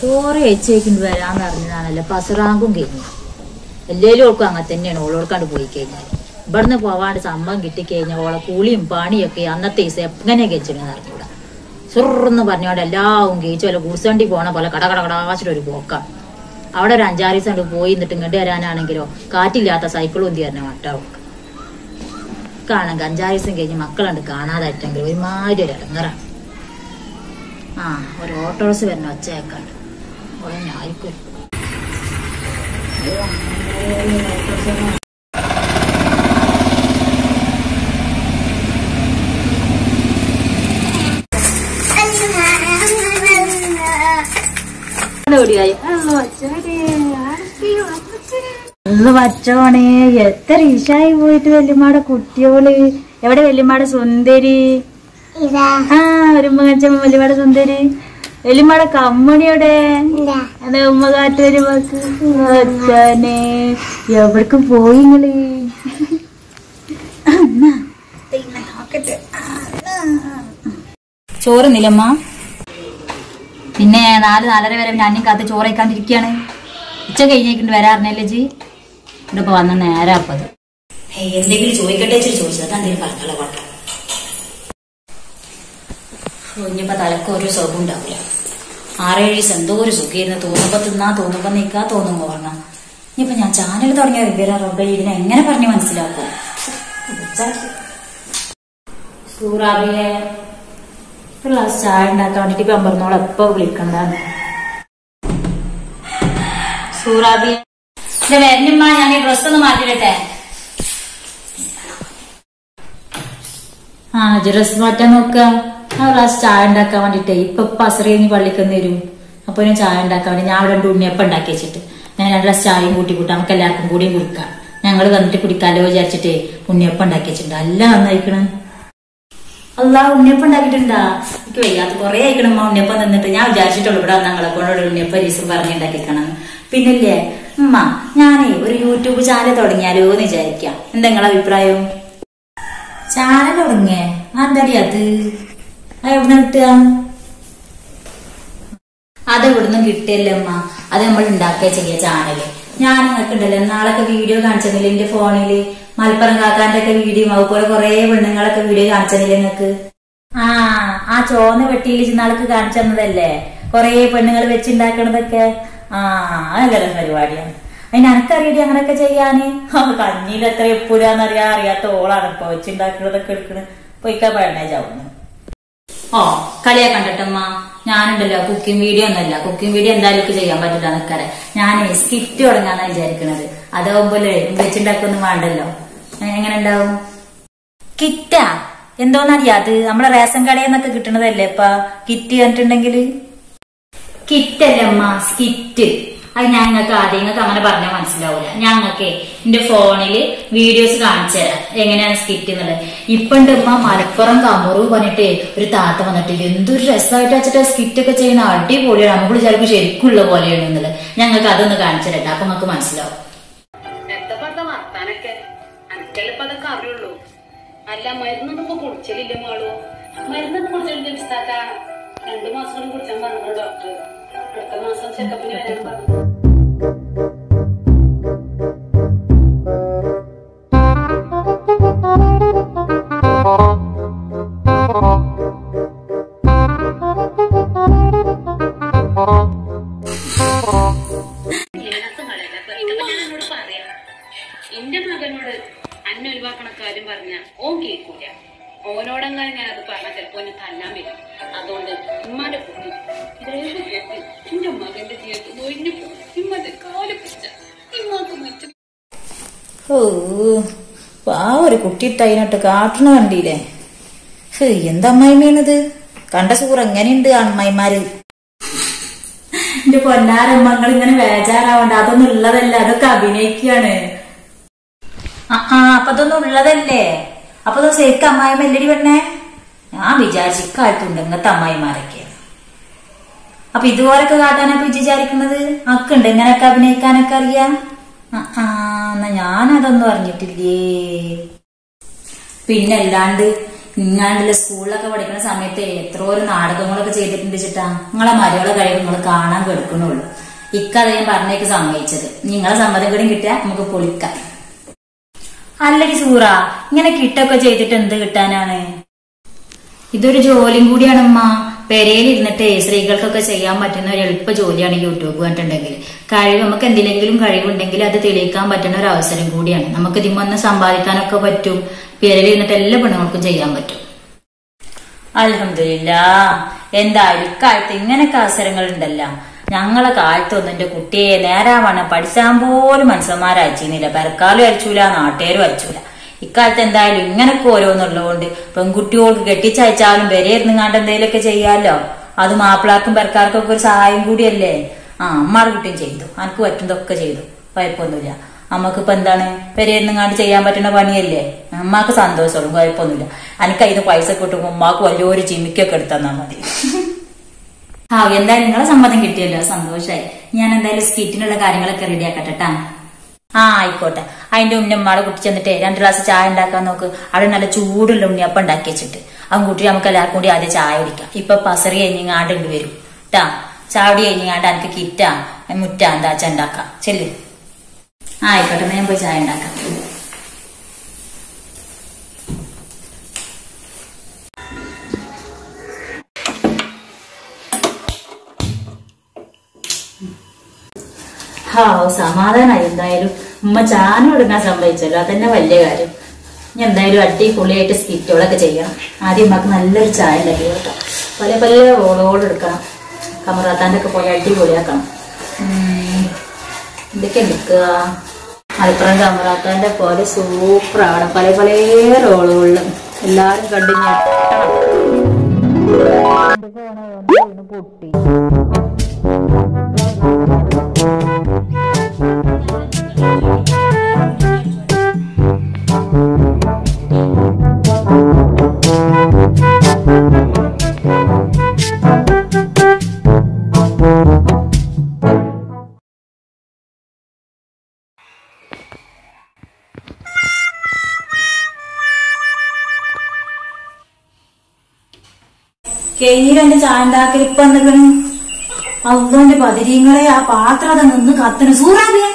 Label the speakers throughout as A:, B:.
A: ചോറ് കഴിച്ചേക്കൊണ്ട് വരാന്ന് അറിഞ്ഞതാണല്ലോ പസുറാങ്കും കഴിഞ്ഞു എല്ലാവരും ഓൾക്കും അങ്ങനെ തന്നെയാണ് ഓളോൾക്കാണ്ട് പോയി കഴിഞ്ഞാൽ ഇവിടുന്ന് പോവാണ്ട് സംഭവം കിട്ടിക്കഴിഞ്ഞാൽ ഓളെ കൂലിയും പണിയൊക്കെ അന്നത്തെ ദിവസം എങ്ങനെ കഴിച്ചിടുന്ന അറിഞ്ഞൂടാ സുറന്ന് പറഞ്ഞോണ്ട് എല്ലാവും കഴിച്ചു അല്ല ഗൂസണ്ടി പോണ പോലെ കട കട കടാച്ചിട്ട് ഒരു പോക്കാണ് അവിടെ ഒരു അഞ്ചാറ് ദിവസം കൊണ്ട് പോയി എന്നിട്ട് ഇങ്ങോട്ട് വരാനാണെങ്കിലോ കാറ്റില്ലാത്ത സൈക്കിളും എന്തി തന്നെ വട്ടാവും കാണാൻ അഞ്ചാറ് ദിവസം കഴിഞ്ഞ് മക്കളുണ്ട് കാണാതായിട്ടെങ്കിൽ ഒരുമാതിരി ഒരു ഇടങ്ങറാണ് ആ ഒരു ഓട്ടോസ് വരുന്ന ഒച്ചയൊക്കെയുണ്ട് ഉടനെ ആയിരിക്കും ഒന്ന് വച്ചോണേ എത്ര ഈശായി പോയിട്ട് വല്യമ്മയുടെ കുട്ടിയോള് എവിടെ വല്യമ്മയുടെ സുന്ദരി
B: ഇതാ
A: ആ വരുമ്പോ കച്ചമ്മ വല്യമ്മയുടെ സുന്ദരി വല്യമ്മയുടെ കമ്മണിയുടെ
B: ഇതാ
A: അതെ ഉമ്മ കാട്ടൊരു അച്ഛനെ എവിടേക്ക് പോയി നിങ്ങള് ചോറ് നിലമ്മ പിന്നെ നാല് നാലര വരെ ഞാനും കാത്ത് ചോറ് കഴിക്കാണ്ടിരിക്കുകയാണ് ഉച്ച കഴിഞ്ഞേക്കൊണ്ട് വരാറിനല്ലേ ജി ഇവിടെ ഇപ്പൊ വന്ന നേരെ അപ്പത് എന്തെങ്കിലും ചോദിക്കട്ടെ വെച്ചിട്ട് ചോദിച്ചത് എന്തെങ്കിലും പറഞ്ഞാലോ പാട്ടോ ഇനിയിപ്പോ തലക്ക് ഒരു സുഖം ഉണ്ടാവില്ല ആറേഴ് ദിവസം എന്തോ ഒരു സുഖമായിരുന്നു തോന്നുമ്പോ തിന്നാ തോന്നുമ്പോ നിക്കാ തോന്നുമ്പോ പറഞ്ഞാ ഇനിയിപ്പോ ഞാൻ ചാനൽ തുടങ്ങിയ വിവരം റബ്ബ ഇതിനെ എങ്ങനെ പറഞ്ഞ് മനസ്സിലാക്കും സൂറാബിയെ ഒരു ഗ്ലാസ് ചായ ഉണ്ടാക്കാൻ വേണ്ടിട്ട് ഇപ്പൊ അമ്പർന്നോളെ എപ്പോ വിളിക്കണ്ടാന്ന് സൂറാബിയെ ഇത് വരുന്നുമ്മ ഞാൻ ഈ ഡ്രസ് ഒന്ന് മാറ്റിയിട്ടെ ആ ഡ്രസ് മാറ്റാൻ നോക്ക ആ ഗ്ലാസ് ചായ ഉണ്ടാക്കാൻ വേണ്ടിട്ടേ ഇപ്പൊ പസറി കഴിഞ്ഞ് പള്ളിക്കൊന്ന് വരും അപ്പൊ ഞാൻ ചായ ഉണ്ടാക്കാൻ വേണ്ടി ഞാൻ അവിടെ രണ്ട് ഉണ്ണിയപ്പം ഉണ്ടാക്കി വെച്ചിട്ട് ഞാൻ രണ്ട് ഗ്ലാസ് ചായയും കൂട്ടി കൂട്ടാം നമുക്ക് എല്ലാവർക്കും കൂടിയും കുടിക്കാം ഞങ്ങൾ വന്നിട്ട് കുടിക്കാലോ വിചാരിച്ചിട്ടേ ഉണ്ണിയപ്പം ഉണ്ടാക്കി വെച്ചിട്ടുണ്ട് അല്ല നന്നായിക്കണ് അല്ല ഉണ്ണിയപ്പം ഉണ്ടാക്കിയിട്ടുണ്ടാ എനിക്ക് വയ്യാത്ത കുറെ ആയിക്കണം അമ്മ ഉണ്ണിയപ്പം നിന്നിട്ട് ഞാൻ വിചാരിച്ചിട്ടുള്ളൂ ഇവിടെ ഞങ്ങളെ കൊണ്ടോട് ഉണ്ണിയപ്പം ഒരു ദിവസം പറഞ്ഞുണ്ടാക്കിക്കണം പിന്നില്ലേ ഉമ്മ ഞാനേ ഒരു യൂട്യൂബ് ചാനൽ തുടങ്ങിയാലോ എന്ന് വിചാരിക്കാം എന്താ നിങ്ങളെ അഭിപ്രായം ചാനൽ തുടങ്ങിയേ എന്താടി അത് അത് എവിടെ കിട്ടുക അത് ഇവിടുന്ന് കിട്ടിയല്ലേ അമ്മ അത് നമ്മൾ ഉണ്ടാക്കുക ചെയ്യ ചാനല് ഞാൻ നിങ്ങൾക്ക് ഉണ്ടല്ലോ നാളൊക്കെ വീഡിയോ കാണിച്ചതില്ല എന്റെ ഫോണില് മലപ്പുറം കാക്കാന്റെ ഒക്കെ വീഡിയോ അതുപോലെ കുറെ പെണ്ണുങ്ങളൊക്കെ വീഡിയോ കാണിച്ചതില്ല നിങ്ങൾക്ക് ആ ആ ചോന്ന വെട്ടിയിൽ നാൾക്ക് കാണിച്ചു തന്നതല്ലേ കുറെ പെണ്ണുങ്ങൾ വെച്ചുണ്ടാക്കണതൊക്കെ ആ അത് നല്ല പരിപാടിയാണ് അതിന് എനിക്കറിയടി അങ്ങനെയൊക്കെ ചെയ്യാന് ആ, കഞ്ഞിയിൽ എത്ര എപ്പൂരാന്നറിയാ അറിയാത്ത ഓളാണ് ഇപ്പൊ വെച്ചുണ്ടാക്കണതൊക്കെ എടുക്കണ് പൊയ്ക്കാ പഴണേ ചാവുന്നു ഓ കളിയാ കണ്ടിട്ടമ്മ ഞാനുണ്ടല്ലോ കുക്കിംഗ് വീഡിയോ ഒന്നല്ല കുക്കിംഗ് വീഡിയോ എന്തായാലും എനിക്ക് ചെയ്യാൻ പറ്റില്ല നിൽക്കാരെ ഞാൻ സ്കിറ്റ് തുടങ്ങാന്നാ വിചാരിക്കണത് അതാവുമ്പോലെ വെച്ചുണ്ടാക്കൊന്നും വേണ്ടല്ലോ ഏ, എങ്ങനെ ഉണ്ടാവും കിറ്റാ എന്തോന്നറിയാ അത് നമ്മളെ റേഷൻ കടയിൽ നിന്നൊക്കെ കിട്ടണതല്ലേ ഇപ്പ കിറ്റ് കണ്ടിട്ടുണ്ടെങ്കിൽ കിറ്റല്ല അമ്മ സ്കിറ്റ് അത് ഞങ്ങൾക്ക് ആദ്യം നിങ്ങൾക്ക് അങ്ങനെ പറഞ്ഞാൽ മനസ്സിലാവൂല ഞങ്ങൾക്ക് എന്റെ ഫോണില് വീഡിയോസ് കാണിച്ചു തരാം എങ്ങനെയാണ് സ്കിറ്റ് എന്നുള്ളത് ഇപ്പൊ ഉണ്ട് ഉമ്മ മലപ്പുറം കമറു പറഞ്ഞിട്ട് ഒരു താത്ത വന്നിട്ട് എന്തൊരു രസമായിട്ട് വെച്ചിട്ട് സ്കിറ്റ് ഒക്കെ ചെയ്യുന്ന അടിപൊളിയാണ് നമുക്ക് ചിലപ്പോൾ ശരിക്കുള്ള പോലെയാണ് എന്നുള്ളത് ഞങ്ങൾക്ക് അതൊന്ന് കാണിച്ചു തരട്ടെ അപ്പൊ നമുക്ക് മനസ്സിലാവും
C: എന്താ പറഞ്ഞ വർത്താനൊക്കെ അനക്കല്ലപ്പോ അതൊക്കെ അറിയുള്ളൂ അല്ല മരുന്നൊന്നും ഇപ്പൊ കുടിച്ചില്ല മാളു മരുന്നൊന്നും കുടിച്ചില്ല ഉസ്താക്ക രണ്ടു മാസം കൂടി കുടിച്ചാൻ പറഞ്ഞു ഡോക്ടർ അടുത്ത മാസം ചെക്കപ്പിന് വരാൻ പറഞ്ഞു എന്നോട് പറയാം എന്റെ മകനോട് അന്നെ ഒഴിവാക്കണ കാര്യം പറഞ്ഞ ഓൻ കേൾക്കൂല ഓനോടെങ്ങാനും ഞാൻ അത് പറഞ്ഞ ചിലപ്പോ എന്നെ തല്ലാൻ വരും അതുകൊണ്ട് ഉമ്മാന്റെ കുട്ടി ദയവ് കേട്ട് എന്റെ മകന്റെ ജീവിതത്തിൽ ഒഴിഞ്ഞു പോകും ഇമ്മന്റെ കാല് പിടിച്ച ഇമ്മാക്ക് മറ്റു
A: ഓ ആ ഒരു കുട്ടി ഇട്ടതിനോട്ട് കാട്ടണ കണ്ടില്ലേ ഹേ, എന്താ അമ്മായിമ്മയാണിത് കണ്ട സൂർ എങ്ങനെയുണ്ട് അമ്മായിമാര് എന്റെ പൊന്നാരമ്മങ്ങൾ ഇങ്ങനെ ബേജാറാവണ്ട അതൊന്നും ഉള്ളതല്ല അതൊക്കെ അഭിനയിക്കുകയാണ് ആ ആ അപ്പൊ അതൊന്നും ഉള്ളതല്ലേ അപ്പൊ അത് ശരിക്കും അമ്മായിമ്മ എല്ലടി പെണ്ണേ ഞാൻ വിചാരിച്ചിക്കായിട്ടുണ്ട് ഇങ്ങനത്തെ അമ്മായിമാരൊക്കെ അപ്പൊ ഇതുപോലൊക്കെ കാട്ടാനൊക്കെ വിചാരിക്കുന്നത് അക്കുണ്ട് ഇങ്ങനെയൊക്കെ അഭിനയിക്കാനൊക്കെ അറിയാം ആ ആ, എന്നാ ഞാനതൊന്നും അറിഞ്ഞിട്ടില്ലേ പിന്നല്ലാണ്ട് നിങ്ങാണ്ടുള്ള സ്കൂളിലൊക്കെ പഠിക്കുന്ന സമയത്ത് എത്രയോ നാടകങ്ങളൊക്കെ ചെയ്തിട്ടുണ്ട് ചിട്ടാ നിങ്ങളെ മലയാള കഴിവ് നിങ്ങൾ കാണാൻ കേൾക്കണുള്ളൂ ഇക്കഥ ഞാൻ പറഞ്ഞേക്ക് സമ്മതിച്ചത് നിങ്ങളെ സമ്മതം കൂടി കിട്ടിയാൽ നമുക്ക് പൊളിക്കാം അല്ലെങ്കിൽ സൂറ ഇങ്ങനെ കിട്ടൊക്കെ ചെയ്തിട്ട് എന്ത് കിട്ടാനാണ് ഇതൊരു ജോലിയും കൂടിയാണമ്മ പെരയിൽ ഇരുന്നിട്ട് സ്ത്രീകൾക്കൊക്കെ ചെയ്യാൻ പറ്റുന്ന ഒരു എളുപ്പ ജോലിയാണ് യൂട്യൂബ് കണ്ടിട്ടുണ്ടെങ്കിൽ കഴിവ് നമുക്ക് എന്തിലെങ്കിലും കഴിവുണ്ടെങ്കിൽ അത് തെളിയിക്കാൻ പറ്റുന്ന ഒരു അവസരം കൂടിയാണ് നമുക്ക് ഇതിമൊന്ന് സമ്പാദിക്കാനൊക്കെ പറ്റും പെരയിൽ ഇരുന്നിട്ട് എല്ലാ പെണ്ണുങ്ങൾക്കും ചെയ്യാൻ പറ്റും അലഹമില്ല എന്തായാലും ഇക്കാലത്ത് ഇങ്ങനൊക്കെ അവസരങ്ങൾ ഉണ്ടല്ലോ ഞങ്ങളെ കാലത്തൊന്നും എന്റെ കുട്ടിയെ നേരാവണ്ണം പഠിച്ചാൻ പോലും മനുഷ്യന്മാരയച്ചിരുന്നില്ല പെരക്കാലും അയച്ചൂല നാട്ടുകാരും അയച്ചൂല ഇക്കാലത്ത് എന്തായാലും ഇങ്ങനൊക്കെ ഓരോന്നുള്ളതുകൊണ്ട് പെൺകുട്ടികൾക്ക് കെട്ടിച്ചയച്ചാലും പെരയിരുന്നുങ്ങാണ്ട് എന്തെങ്കിലുമൊക്കെ ചെയ്യാലോ അത് മാപ്പിളാർക്കും പെരക്കാർക്കും ഒക്കെ ഒരു സഹായം കൂടിയല്ലേ ആ അമ്മാടെ കുട്ടിയും ചെയ്തു അനക്ക് പറ്റുന്നതൊക്കെ ചെയ്തു കുഴപ്പമൊന്നുമില്ല അമ്മക്കിപ്പോ എന്താണ് പെരയിരുന്നുങ്ങാണ്ട് ചെയ്യാൻ പറ്റുന്ന പണിയല്ലേ അമ്മക്ക് സന്തോഷമുള്ളൂ കുഴപ്പമൊന്നുമില്ല അനക്ക് അതിന് പൈസ കിട്ടുമ്പോൾ ഉമ്മാക്ക് വലിയൊരു ചിമിക്കൊക്കെ എടുത്തന്നാ മതി ആ എന്തായാലും നിങ്ങളെ സമ്മതം കിട്ടിയല്ലോ സന്തോഷായി ഞാൻ എന്തായാലും സ്കിറ്റിനുള്ള കാര്യങ്ങളൊക്കെ റെഡി ആക്കട്ടെ ട്ടാ. ആ ആയിക്കോട്ടെ അതിന്റെ മുന്നേ ഉമ്മാടെ കുട്ടി ചെന്നിട്ട് രണ്ട് ഗ്ലാസ് ചായ ഉണ്ടാക്കാൻ നോക്ക് അവിടെ നല്ല ചൂടുള്ള ഉണ്ണിയപ്പം ഉണ്ടാക്കി വെച്ചിട്ട് അവൻ കൂട്ടി നമുക്ക് എല്ലാവർക്കും കൂടി ആദ്യം ചായ കുടിക്കാം ഇപ്പൊ പസറി കഴിഞ്ഞാണ്ട് ഉണ്ട് വരും ട്ടാ ചാവടി കഴിഞ്ഞാണ്ട് എനിക്ക് കിറ്റാ മുറ്റ എന്താ അച്ഛൻ ഉണ്ടാക്കാം ചെല്ല് ആ ആയിക്കോട്ടെ എന്നാ ഞാൻ പോയി ചായ ഉണ്ടാക്കാം ഹാ സമാധാനായി എന്തായാലും ഉമ്മ ചാന കൊടുക്കാൻ സംഭവിച്ചല്ലോ അതന്നെ വലിയ കാര്യം ഇനി എന്തായാലും അടിപൊളിയായിട്ട് സ്കിറ്റുകളൊക്കെ ചെയ്യണം ആദ്യം ഉമ്മക്ക് നല്ലൊരു ചായ ഉണ്ടാക്കി കേട്ടോ പല പല റോളോട് എടുക്കണം കമറാത്താൻ്റെ ഒക്കെ പോയി അടിപൊളിയാക്കണം ഉം, എന്തൊക്കെ എടുക്കുക മലപ്പുറം കമറാത്താൻ്റെ പോലെ സൂപ്പറാവണം പല പല റോളുകളിലും എല്ലാരും കണ്ടു ഞെട്ടണം പൊട്ടി കെയ്യിലെന്റെ ചാണ്ടാക്കൽ ഇപ്പൊ എന്തൊക്കെയാണ് അവന്റെ പതിരീങ്ങളെ ആ പാത്രം അത് നിന്ന് കത്തണ് സൂറാബിയെ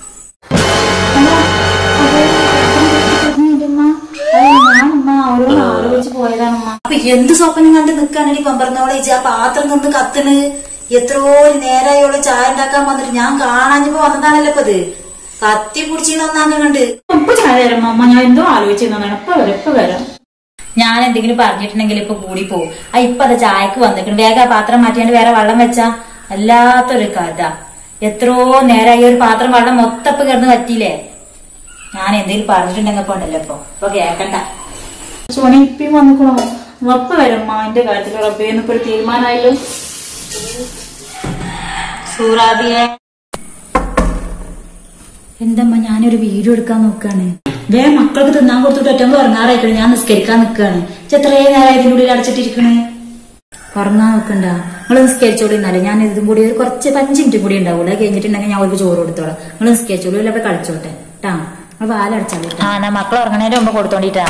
A: അപ്പൊ എന്ത് സ്വപ്നം കണ്ട് നിക്കാനടി പമ്പറന്നോളെ ഇജ്ജ് ആ പാത്രം നിന്ന് കത്തണ് എത്രയോ നേരായോളെ ചായ ഉണ്ടാക്കാൻ വന്നിട്ട് ഞാൻ കാണാഞ്ഞപ്പോ വന്നതാണല്ലോ ഇപ്പൊ ഇത് കത്തി പിടിച്ചിന്നാന്ന് കണ്ട് ഇപ്പൊ ചായ തരാം അമ്മ ഞാൻ എന്തോ ആലോചിച്ചിരുന്നതാണ് ഇപ്പൊ വരാം ഇപ്പൊ വരാം ഞാൻ എന്തെങ്കിലും പറഞ്ഞിട്ടുണ്ടെങ്കിൽ ഇപ്പൊ കൂടി പോകും ആ ഇപ്പൊ അത് ചായക്ക് വന്നിട്ടുണ്ട് വേഗം ആ പാത്രം മാറ്റിയാണ്ട് വേറെ വെള്ളം വെച്ചാ അല്ലാത്തൊരു കഥ എത്രയോ നേരമായി ഒരു പാത്രം വെള്ളം മൊത്തപ്പ് കിടന്ന് പറ്റിയില്ലേ ഞാൻ എന്തെങ്കിലും പറഞ്ഞിട്ടുണ്ടെങ്കിൽ ഇപ്പൊ ഉണ്ടല്ലോ ഇപ്പൊ ഇപ്പൊ കേക്കണ്ട സോണി ഇപ്പം വന്നിക്കണോ ഉറപ്പ് വരും എന്റെ കാര്യത്തിൽ ഉറപ്പേന്ന് ഇപ്പൊ ഒരു തീരുമാനമായല്ലോ സൂറാബിയെ എന്തമ്മ ഞാനൊരു വീഡിയോ എടുക്കാൻ നോക്കാണ് വേ മക്കൾക്ക് തിന്നാൻ കൊടുത്തിട്ട് ഒറ്റ ഉറങ്ങാറായിക്കണേ ഞാൻ നിസ്കരിക്കാൻ നിൽക്കാണ് എത്രയോ നേരം ഇതിന്റെ ഉള്ളിൽ അടച്ചിട്ടിരിക്കണേ ഉറങ്ങാൻ നോക്കണ്ട നിങ്ങൾ നിസ്കരിച്ചോളൂ എന്നാലും ഞാൻ ഇതും കൂടി ഒരു കുറച്ച് പഞ്ച് മിനിറ്റ് കൂടി ഉണ്ടാവുള്ളൂ അത് കഴിഞ്ഞിട്ടുണ്ടെങ്കിൽ ഞാൻ അവർക്ക് ചോറ് കൊടുത്തോളാം നിങ്ങൾ നിസ്കരിച്ചോളൂ ഇല്ല കളിച്ചോട്ടെ ട്ടാ നിങ്ങൾ പാലടച്ചാലോ ആ എന്നാ മക്കൾ ഉറങ്ങണേന്റെ മുമ്പ് കൊടുത്തോണ്ടിട്ടാ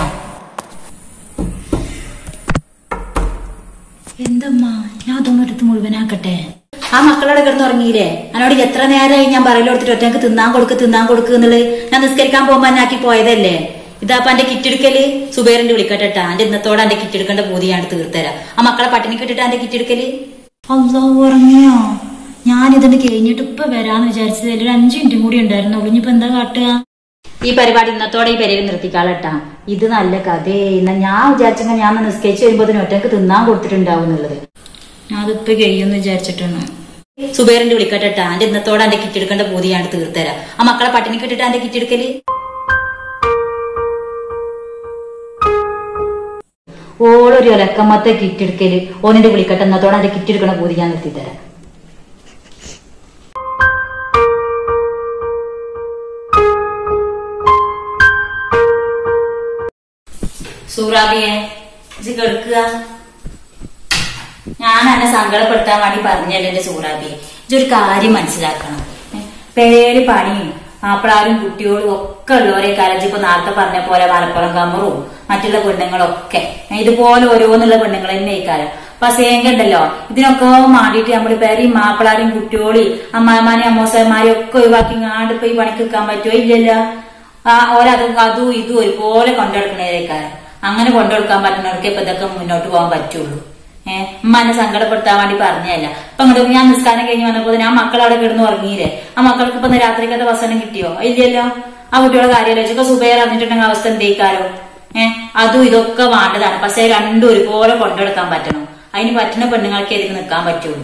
A: എന്തമ്മാ ഞാൻ അതൊന്നും എടുത്ത് മുഴുവനാക്കട്ടെ ആ മക്കളോട് കിടന്ന് ഉറങ്ങിയില്ലേ എന്നോട് എത്ര നേരമായി ഞാൻ പറയലോ എടുത്തിട്ട് ഒറ്റക്ക് തിന്നാൻ കൊടുക്ക് തിന്നാൻ കൊടുക്ക് എന്നുള്ളത് ഞാൻ നിസ്കരിക്കാൻ പോകുമ്പോ എന്നാക്കി പോയതല്ലേ ഇതാപ്പ എന്റെ കിറ്റെടുക്കല് സുബേറിന്റെ വിളിക്കട്ടെ എന്റെ ഇന്നത്തോടെ എന്റെ കിറ്റെടുക്കേണ്ട പൂതി ഞാൻ തീർത്തരാം ആ മക്കളെ പട്ടിണി കിട്ടിട്ട് എന്റെ കിറ്റെടുക്കല് അല്ലോ ഉറങ്ങിയോ ഞാൻ ഇതിന്റെ കഴിഞ്ഞിട്ട് ഇപ്പൊ വരാന്ന് വിചാരിച്ചത് ഒരു അഞ്ചു മിനിറ്റും കൂടി ഉണ്ടായിരുന്നുള്ളൂ ഇനിയിപ്പോ എന്താ കാട്ടുക ഈ പരിപാടി ഇന്നത്തോടെ ഈ പെരയിൽ നിർത്തിക്കാളട്ടാ ഇത് നല്ല കഥേ എന്നാ ഞാൻ വിചാരിച്ചെങ്കിൽ ഞാൻ നിസ്കരിച്ച് വരുമ്പോ ഒറ്റക്ക് തിന്നാൻ കൊടുത്തിട്ടുണ്ടാവും എന്നുള്ളത് ഞാൻ അതിപ്പോ കഴിയുമെന്ന് വിചാരിച്ചിട്ടാണ് സുബേറിന്റെ വിളിക്കട്ടെ എന്റെ ഇന്നത്തോടെ എന്റെ കിറ്റ് എടുക്കേണ്ട പൂതി ഞാൻ തീർത്തരാം ആ മക്കളെ പട്ടിണി കിട്ടിട്ട് എന്റെ കിറ്റ് എടുക്കല് ഓളൊരു ഒലക്കമ്മത്തെ കിറ്റ് എടുക്കല് ഓനിന്റെ വിളിക്കട്ടെ ഇന്നത്തോടെ എന്റെ കിറ്റ് എടുക്കണ പൂതി ഞാൻ നിർത്തിത്തരാം സൂറാബിയെ ഇജ്ജ് കേൾക്കുക ഞാൻ എന്നെ സങ്കടപ്പെടുത്താൻ വേണ്ടി പറഞ്ഞല്ലേ എന്റെ സൂറാബിയെ ഇതൊരു കാര്യം മനസ്സിലാക്കണം പെരേല് പണിയും മാപ്പിളാരും കുട്ടികളും ഒക്കെ ഉള്ളവരെ കരഞ്ച് ഇപ്പൊ നേരത്തെ പറഞ്ഞ പോലെ മലപ്പുറം കമ്മറും മറ്റുള്ള പെണ്ണുങ്ങളൊക്കെ ഇതുപോലെ ഓരോന്നുള്ള പെണ്ണുങ്ങൾ തന്നെ ഇക്കാരം അപ്പൊ സേങ്ക ഉണ്ടല്ലോ ഇതിനൊക്കെ മാണ്ടിയിട്ട് നമ്മൾ പേരെയും മാപ്പിളാരും കുട്ടിയോളി അമ്മാമാനെയും അമ്മോസന്മാരെയും ഒക്കെ ഒഴിവാക്കി ഇങ്ങാണ്ട് ഇപ്പൊ ഈ പണിക്ക് നിൽക്കാൻ പറ്റുമോ ഇല്ലല്ലോ ആ ഓരത് അതും ഇതും ഒരുപോലെ കൊണ്ടുനടക്കണേക്കാരം അങ്ങനെ കൊണ്ടുകൊടുക്കാൻ പറ്റുന്നവർക്ക് ഇപ്പൊ ഇതൊക്കെ മുന്നോട്ട് പോകാൻ പറ്റുള്ളൂ ഏഹ് ഉമ്മാനെ സങ്കടപ്പെടുത്താൻ വേണ്ടി പറഞ്ഞതല്ല അപ്പൊ അങ്ങോട്ട് ഞാൻ നിസ്കാരം കഴിഞ്ഞ് വന്നപ്പോ ഞാൻ മക്കൾ അവിടെ കിടന്ന് ഉറങ്ങിയില്ലേ ആ മക്കൾക്ക് ഇപ്പൊ ഇന്ന് രാത്രിക്കത്തെ ഭക്ഷണം കിട്ടിയോ ഇല്ലല്ലോ ആ കുട്ടിയുടെ കാര്യം ഇപ്പൊ സുബൈർ അറിഞ്ഞിട്ടുണ്ടെങ്കിൽ അവസ്ഥ എന്തേക്കാരോ ഏഹ് അതും ഇതൊക്കെ വേണ്ടതാണ് പക്ഷെ രണ്ടും ഒരുപോലെ കൊണ്ടെടുക്കാൻ പറ്റണം അതിന് പറ്റുന്ന പെണ്ണുങ്ങൾക്ക് ഇതിന് നിൽക്കാൻ പറ്റുള്ളൂ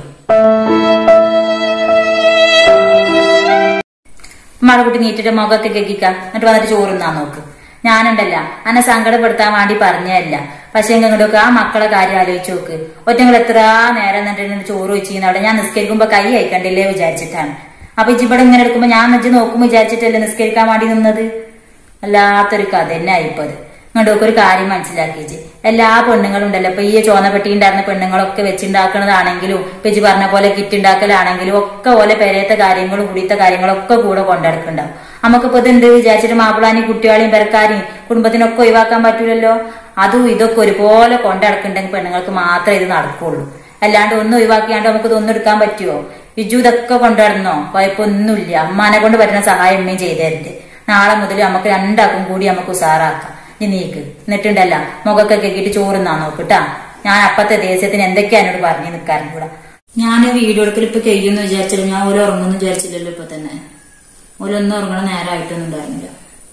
A: മഴക്കുട്ടി നീറ്റിട്ട് മുഖമൊക്കെ കെക്കിക്ക എന്നിട്ട് വന്നിട്ട് ചോറുന്നാ നോക്ക് ഞാനുണ്ടല്ല അന്നെ സങ്കടപ്പെടുത്താൻ വേണ്ടി പറഞ്ഞതല്ല പക്ഷെ ഇങ്ങോട്ടൊക്കെ ആ മക്കളെ കാര്യം ആലോചിച്ച് നോക്ക് ഒറ്റങ്ങൾ എത്ര നേരം എന്നിട്ട് ചോറ് വെച്ചിരുന്ന അവിടെ ഞാൻ നിസ്കരിക്കുമ്പോ കൈ അയക്കണ്ടില്ലേ വിചാരിച്ചിട്ടാണ് അപ്പൊ ഇജ്ജ് ഇവിടെ ഇങ്ങനെ എടുക്കുമ്പോ ഞാൻ വെച്ച് നോക്കുമ്പോ വിചാരിച്ചിട്ടല്ലേ നിസ്കരിക്കാൻ വേണ്ടി നിന്നത് അല്ലാത്തൊരു കഥ തന്നെ ആയിപ്പത് ഇങ്ങോട്ടൊക്കെ ഒരു കാര്യം മനസ്സിലാക്കിച്ച് എല്ലാ പെണ്ണുങ്ങളും ഉണ്ടല്ലോ ഇപ്പൊ ഈ ചോന്നപ്പെട്ടി ഉണ്ടായിരുന്ന പെണ്ണുങ്ങളൊക്കെ വെച്ചുണ്ടാക്കുന്നതാണെങ്കിലും ഇപ്പൊ ഇജ്ജ് പറഞ്ഞ പോലെ കിറ്റ് ഉണ്ടാക്കലാണെങ്കിലും ഒക്കെ പോലെ പെരയത്തെ കാര്യങ്ങളും കുടിയത്തെ കാര്യങ്ങളും ഒക്കെ കൂടെ കൊണ്ടെടുക്കുന്നുണ്ടാവും നമുക്കിപ്പോ ഇത് എന്ത് വിചാരിച്ചിട്ട് മാപ്പിളാനെയും കുട്ടികളെയും പെരക്കാരെയും കുടുംബത്തിനൊക്കെ ഒഴിവാക്കാൻ പറ്റൂലല്ലോ അതും ഇതൊക്കെ ഒരുപോലെ കൊണ്ടടക്കുന്നുണ്ടെങ്കിൽ പെണ്ണുങ്ങൾക്ക് മാത്രമേ ഇത് നടക്കുള്ളൂ അല്ലാണ്ട് ഒന്നും ഒഴിവാക്കിയാണ്ട് നമുക്ക് ഇതൊന്നും എടുക്കാൻ പറ്റുമോ ബിജു ഇതൊക്കെ കൊണ്ടുവരണോ കുഴപ്പമൊന്നുമില്ല അമ്മാനെ കൊണ്ട് പറ്റുന്ന സഹായം ഉമ്മയും ചെയ്തരുത് നാളെ മുതൽ നമുക്ക് രണ്ടാക്കും കൂടി നമുക്ക് ഉസാറാക്കാം നീ നീക്ക് എന്നിട്ടുണ്ടല്ല മുഖൊക്കെ കെക്കിട്ട് ചോറുന്നാ നോക്കിട്ടാ ഞാൻ അപ്പത്തെ ദേശത്തിന് എന്തൊക്കെയാ എന്നോട് പറഞ്ഞു നിൽക്കാനും കൂടെ ഞാൻ വീഡിയോ എടുക്കൽ ഇപ്പൊ കഴിയുമെന്ന് വിചാരിച്ചില്ല ഞാൻ ഓരോ ഉറങ്ങുന്നു വിചാരിച്ചില്ലല്ലോ ഇപ്പൊ തന്നെ ഓരോന്നും ഉറങ്ങണ നേരമായിട്ടൊന്നും ഉണ്ടായിരുന്നില്ല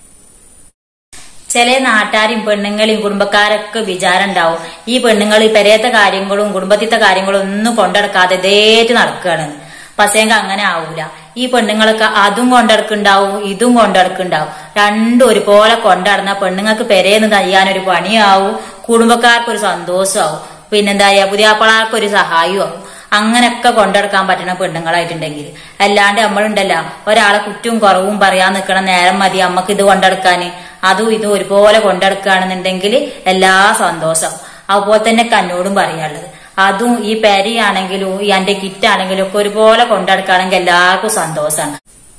A: ചില നാട്ടാരും പെണ്ണുങ്ങളെയും കുടുംബക്കാരൊക്കെ വിചാരം ഉണ്ടാവും ഈ പെണ്ണുങ്ങൾ ഈ പെരയത്തെ കാര്യങ്ങളും കുടുംബത്തിത്തെ കാര്യങ്ങളും ഒന്നും കൊണ്ടെടുക്കാതെ ഇതേറ്റ് നടക്കുകയാണ് പസേങ്ക അങ്ങനെ ആവൂല ഈ പെണ്ണുങ്ങളൊക്കെ അതും കൊണ്ടെടുക്കുണ്ടാവും ഇതും കൊണ്ടെടുക്കുണ്ടാവും രണ്ടും ഒരുപോലെ കൊണ്ടടന്ന പെണ്ണുങ്ങൾക്ക് പെരേന്ന് തയ്യാനൊരു പണിയാവും കുടുംബക്കാർക്കൊരു സന്തോഷമാവും പിന്നെന്താ പറയാ പുതിയാപ്പളാർക്കൊരു സഹായവും ആവും അങ്ങനെയൊക്കെ കൊണ്ടെടുക്കാൻ പറ്റുന്ന പെണ്ണുങ്ങളായിട്ടുണ്ടെങ്കിൽ അല്ലാണ്ട് നമ്മളുണ്ടല്ലോ ഒരാളെ കുറ്റവും കുറവും പറയാൻ നിൽക്കണ നേരം മതി അമ്മക്ക് ഇത് കൊണ്ടെടുക്കാൻ അതും ഇതും ഒരുപോലെ കൊണ്ടെടുക്കുകയാണെന്നുണ്ടെങ്കിൽ എല്ലാ സന്തോഷം അതുപോലെ തന്നെ കന്നോടും പറയാനുള്ളത് അതും ഈ പെരയാണെങ്കിലും ഈ എന്റെ കിറ്റാണെങ്കിലും ഒക്കെ ഒരുപോലെ കൊണ്ടെടുക്കുകയാണെങ്കിൽ എല്ലാവർക്കും സന്തോഷമാണ്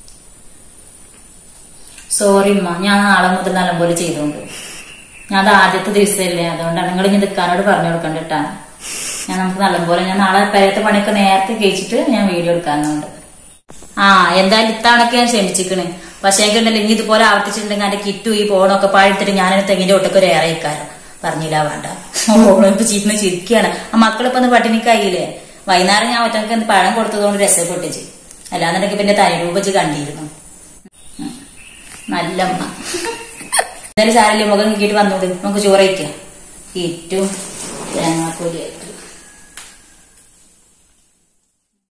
A: സോറി ഉമ്മ ഞാൻ നാളെ മുതൽ നല്ലപോലെ ചെയ്തോണ്ട് ഞാൻ അത് ആദ്യത്തെ ദിവസമല്ലേ അതുകൊണ്ടാണ് നിങ്ങൾ ഇനി നിൽക്കാനോട് പറഞ്ഞു കൊടുക്കണ്ടിട്ടാ ഞാൻ നമുക്ക് നല്ലപോലെ ഞാൻ നാളെ പേരത്തെ പണിയൊക്കെ നേരത്തെ കഴിച്ചിട്ട് ഞാൻ വീഡിയോ എടുക്കാനുണ്ട് ആ എന്തായാലും ഇത്തവണക്ക് ഞാൻ ക്ഷമിച്ചിക്കണ് പക്ഷേ ഉണ്ടല്ലോ ഇനി ഇതുപോലെ ആവർത്തിച്ചിട്ടുണ്ടെങ്കിൽ എന്റെ കിറ്റും ഈ ഫോണൊക്കെ പാഴെടുത്തിട്ട് ഞാനൊരു തെങ്ങിന്റെ ഒട്ടൊക്കെ ഒരു ഏറെ ഇക്കാരം പറഞ്ഞില്ല വേണ്ട ഓളിപ്പോ ചീറ്റിന് ചിരിക്കുകയാണ് ആ മക്കളിപ്പോ ഒന്ന് പട്ടിണിക്കായില്ലേ വൈകുന്നേരം ഞാൻ ഒറ്റക്ക് പഴം കൊടുത്തതുകൊണ്ട് രസപ്പെട്ടിച്ച് അല്ലാന്നുണ്ടെങ്കിൽ പിന്നെ തനിരൂപച്ച് കണ്ടിരുന്നു ഉം. നല്ല അമ്മ എന്തായാലും സാരല്ലേ മുഖം കിട്ടിയിട്ട് വന്നോട് നമുക്ക് ചോറ് വയ്ക്കാം കിറ്റും തേങ്ങാക്കൂലിയായി